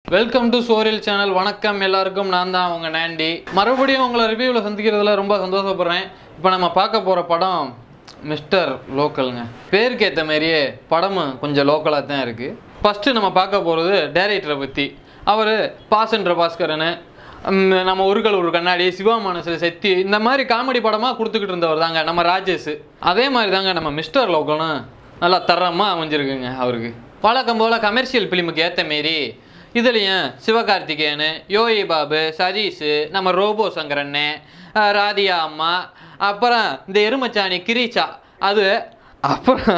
welcome to சோரியல் channel வணக்கம் எல்லாருக்கும் நான் தான் உங்கள் நாண்டி மறுபடியும் உங்களை ரிவ்யூவில் சந்திக்கிறதுல ரொம்ப சந்தோஷப்படுறேன் இப்போ நம்ம பார்க்க போகிற படம் மிஸ்டர் லோக்கலுங்க பேருக்கு ஏற்ற மாதிரியே படமும் கொஞ்சம் லோக்கலாக தான் இருக்குது ஃபஸ்ட்டு நம்ம பார்க்க போகிறது டேரக்டரை பற்றி அவர் பாசன்ற பாஸ்கரனு ம், நம்ம ஒருகள் ஒரு கண்ணாடி சிவா மனசில் செத்தி இந்த மாதிரி காமெடி படமாக கொடுத்துக்கிட்டு இருந்தவர் தாங்க நம்ம ராஜேஷ் அதே மாதிரி தாங்க நம்ம மிஸ்டர் லோக்கலும் நல்லா தரமாக அமைஞ்சிருக்குங்க அவருக்கு வழக்கம் போல் கமர்ஷியல் ஃபிலிமுக்கு ஏற்ற மாரி இதுலேயும் சிவகார்த்திகேயன் யோகி பாபு சதீஷ் நம்ம ரோபோ சங்கரண்ணே அஹ் ராதியா அம்மா அப்புறம் இந்த எருமச்சாணி கிரீச்சா அது அப்புறம்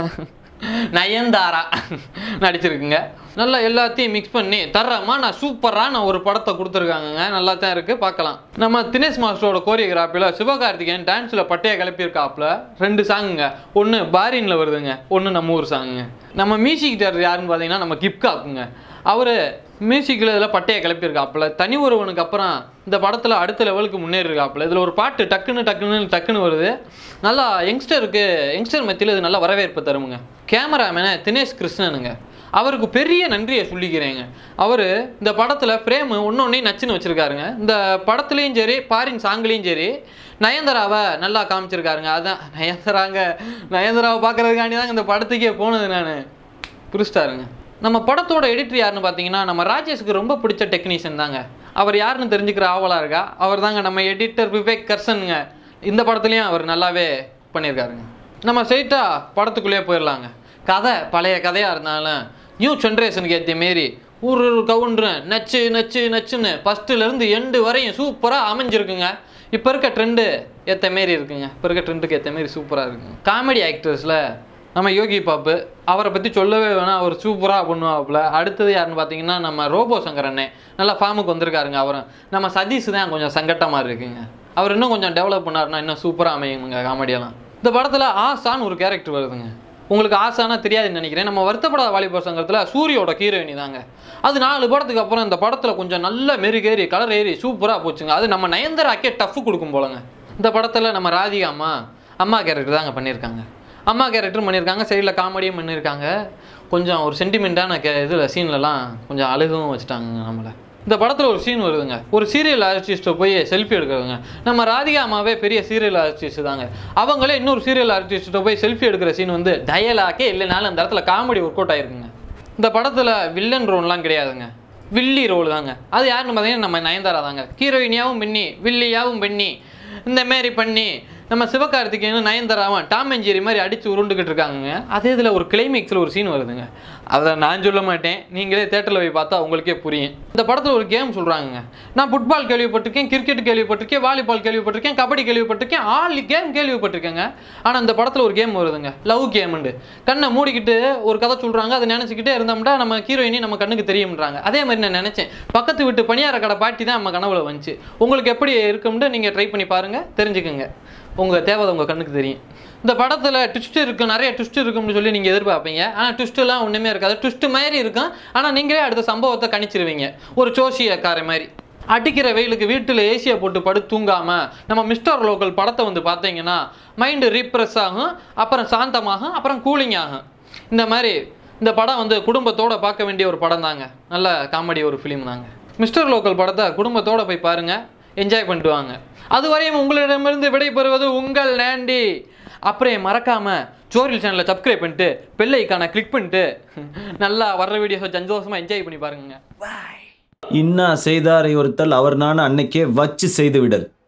நயன்தாரா நடிச்சிருக்குங்க நல்லா எல்லாத்தையும் மிக்ஸ் பண்ணி தர்றமா நான் சூப்பரான ஒரு படத்தை கொடுத்துருக்காங்கங்க நல்லா தான் இருக்குது பார்க்கலாம் நம்ம தினேஷ் மாஸ்டரோட கோரியோகிராஃபியில் சிவகார்த்திகேயன் டான்ஸில் பட்டையை கிளப்பியிருக்காப்புல ரெண்டு சாங்குங்க ஒன்று பாரினில் வருதுங்க ஒன்று நம்ம ஊர் சாங்குங்க நம்ம மியூசிக் டேரக்டர் யாருன்னு பார்த்தீங்கன்னா நம்ம கிப்காக்குங்க அவர் மியூசிக்கில் இதில் பட்டையை கிளப்பியிருக்காப்புல தனி ஒருவனுக்கு அப்புறம் இந்த படத்தில் அடுத்த லெவலுக்கு முன்னேறிருக்காப்புல இதில் ஒரு பாட்டு டக்குன்னு டக்குன்னு டக்குன்னு வருது நல்லா யங்ஸ்டருக்கு யங்ஸ்டர் மத்தியில் இது நல்ல வரவேற்பு தருமுங்க கேமராமேனை தினேஷ் கிருஷ்ணனுங்க அவருக்கு பெரிய நன்றியை சொல்லிக்கிறேங்க அவர் இந்த படத்தில் ஃப்ரேமு ஒன்று ஒன்றையும் நச்சுன்னு வச்சுருக்காருங்க இந்த படத்துலேயும் சரி பாரின் சாங்லேயும் சரி நயன்தாராவை நல்லா காமிச்சிருக்காருங்க அதான் நயன்தாராங்க நயன்தாராவை பார்க்கறதுக்காண்டி தாங்க இந்த படத்துக்கே போனது நான் புரிஸ்டாருங்க நம்ம படத்தோட எடிட்டர் யாருன்னு பார்த்தீங்கன்னா நம்ம ராஜேஷ்க்கு ரொம்ப பிடிச்ச டெக்னீஷியன் தாங்க அவர் யாருன்னு தெரிஞ்சுக்கிற ஆவலாக இருக்கா அவர் தாங்க நம்ம எடிட்டர் விவேக் கர்சனுங்க இந்த படத்துலையும் அவர் நல்லாவே பண்ணியிருக்காருங்க நம்ம ஸ்ட்ரெயிட்டாக படத்துக்குள்ளேயே போயிடலாங்க கதை பழைய கதையாக இருந்தாலும் நியூ ஜென்ரேஷனுக்கு ஏற்ற மாரி ஒரு ஒரு கவுண்டரும் நச்சு நச்சு நச்சுன்னு ஃபஸ்ட்டுலேருந்து எண்டு வரையும் சூப்பராக அமைஞ்சிருக்குங்க இப்போ இருக்க ட்ரெண்டு ஏற்ற மாரி இருக்குங்க இப்போ இருக்க ட்ரெண்டுக்கு ஏற்ற மாரி சூப்பராக இருக்குங்க காமெடி ஆக்டர்ஸில் நம்ம யோகி பாப்பு அவரை பற்றி சொல்லவே வேணாம் அவர் சூப்பராக பண்ணுவாப்புல அடுத்தது யாருன்னு பார்த்தீங்கன்னா நம்ம ரோபோ சங்கர் அண்ணே நல்லா ஃபார்முக்கு வந்திருக்காருங்க அவரும் நம்ம சதீஷ் தான் கொஞ்சம் சங்கட்டமாக இருக்குங்க அவர் இன்னும் கொஞ்சம் டெவலப் பண்ணாருன்னா இன்னும் சூப்பராக அமையுங்க காமெடியெல்லாம் இந்த படத்தில் ஆசான்னு ஒரு கேரக்டர் வருதுங்க உங்களுக்கு ஆசானா தெரியாதுன்னு நினைக்கிறேன் நம்ம வருத்தப்படாத வாலிபர் சங்கத்தில் சூரியோட ஹீரோயினி தாங்க அது நாலு படத்துக்கு அப்புறம் இந்த படத்தில் கொஞ்சம் நல்ல மெருகேறி கலர் ஏறி சூப்பராக போச்சுங்க அது நம்ம நயன்தராக்கே டஃப் கொடுக்கும் போலங்க இந்த படத்தில் நம்ம ராதிகா அம்மா அம்மா கேரக்டர் தாங்க பண்ணியிருக்காங்க அம்மா கேரக்டரும் பண்ணியிருக்காங்க சைடில் காமெடியும் பண்ணியிருக்காங்க கொஞ்சம் ஒரு சென்டிமெண்ட்டான கே இதில் சீன்லலாம் கொஞ்சம் அழுகவும் வச்சுட்டாங்க நம்மளை இந்த படத்தில் ஒரு சீன் வருதுங்க ஒரு சீரியல் ஆர்டிஸ்ட்டை போய் செல்ஃபி எடுக்கிறதுங்க நம்ம ராதிகா அம்மாவே பெரிய சீரியல் ஆர்டிஸ்ட் தாங்க அவங்களே இன்னொரு சீரியல் ஆர்டிஸ்ட்டை போய் செல்ஃபி எடுக்கிற சீன் வந்து டயலாக்கே இல்லைனாலும் அந்த இடத்துல காமெடி ஒர்க் அவுட் ஆயிருக்குங்க இந்த படத்தில் வில்லன் ரோல்லாம் கிடையாதுங்க வில்லி ரோல் தாங்க அது யாருன்னு பார்த்தீங்கன்னா நம்ம நயன்தாரா தாங்க ஹீரோயினியாவும் பண்ணி வில்லியாவும் பண்ணி இந்த மாரி பண்ணி நம்ம சிவகார்த்திகேயனும் நயன்தாராவும் டாம் அண்ட் ஜெரி மாதிரி அடித்து உருண்டுக்கிட்டு இருக்காங்க அதே இதில் ஒரு கிளைமேக்ஸில் ஒரு சீன் வருதுங்க அதை நான் சொல்ல மாட்டேன் நீங்களே தேட்டரில் போய் பார்த்தா உங்களுக்கே புரியும் இந்த படத்தில் ஒரு கேம் சொல்கிறாங்க நான் ஃபுட்பால் கேள்விப்பட்டிருக்கேன் கிரிக்கெட் கேள்விப்பட்டிருக்கேன் வாலிபால் கேள்விப்பட்டிருக்கேன் கபடி கேள்விப்பட்டிருக்கேன் ஆல் கேம் கேள்விப்பட்டிருக்கேங்க ஆனால் இந்த படத்தில் ஒரு கேம் வருதுங்க லவ் கேமுண்டு கண்ணை மூடிக்கிட்டு ஒரு கதை சொல்கிறாங்க அதை நினச்சிக்கிட்டே இருந்தோம்னா நம்ம ஹீரோயினி நம்ம கண்ணுக்கு தெரியும்ன்றாங்க அதே மாதிரி நான் நினச்சேன் பக்கத்து வீட்டு பணியார கடை பாட்டி தான் நம்ம கனவுல வந்துச்சு உங்களுக்கு எப்படி இருக்கும்னு நீங்கள் ட்ரை பண்ணி பாருங்கள் தெரிஞ்சுக்குங்க உங்கள் தேவை உங்கள் கண்ணுக்கு தெரியும் இந்த படத்தில் ட்விஸ்ட் இருக்கும் நிறைய ட்விஸ்ட் இருக்கும்னு சொல்லி நீங்கள் எதிர்பார்ப்பீங்க ஆனால் ட்விஸ்ட்டுலாம் ஒன்றுமே இருக்காது ட்விஸ்ட் மாதிரி இருக்கும் ஆனால் நீங்களே அடுத்த சம்பவத்தை கணிச்சிருவீங்க ஒரு ஜோசியக்கார மாதிரி அடிக்கிற வெயிலுக்கு வீட்டில் ஏசியை போட்டு படுத்து தூங்காமல் நம்ம மிஸ்டர் லோக்கல் படத்தை வந்து பார்த்தீங்கன்னா மைண்டு ரீப்ரெஸ் ஆகும் அப்புறம் சாந்தமாகும் அப்புறம் கூலிங் ஆகும் இந்த மாதிரி இந்த படம் வந்து குடும்பத்தோட பார்க்க வேண்டிய ஒரு படம் தாங்க நல்ல காமெடி ஒரு ஃபிலிம் தாங்க மிஸ்டர் லோக்கல் படத்தை குடும்பத்தோட போய் பாருங்கள் என்ஜாய் பண்ணிட்டு வாங்க அதுவரையும் உங்களிடமிருந்து விடைபெறுவது உங்கள் நேண்டி அப்புறம் மறக்காமல் சோரியல் சேனலை சப்ஸ்கிரைப் பண்ணிட்டு பெல் ஐக்கானை கிளிக் பண்ணிட்டு நல்லா வர்ற வீடியோஸை சந்தோஷமாக என்ஜாய் பண்ணி பாருங்க இன்னா செய்தாரை ஒருத்தல் அவர் நான் அன்னைக்கே வச்சு செய்து விடல்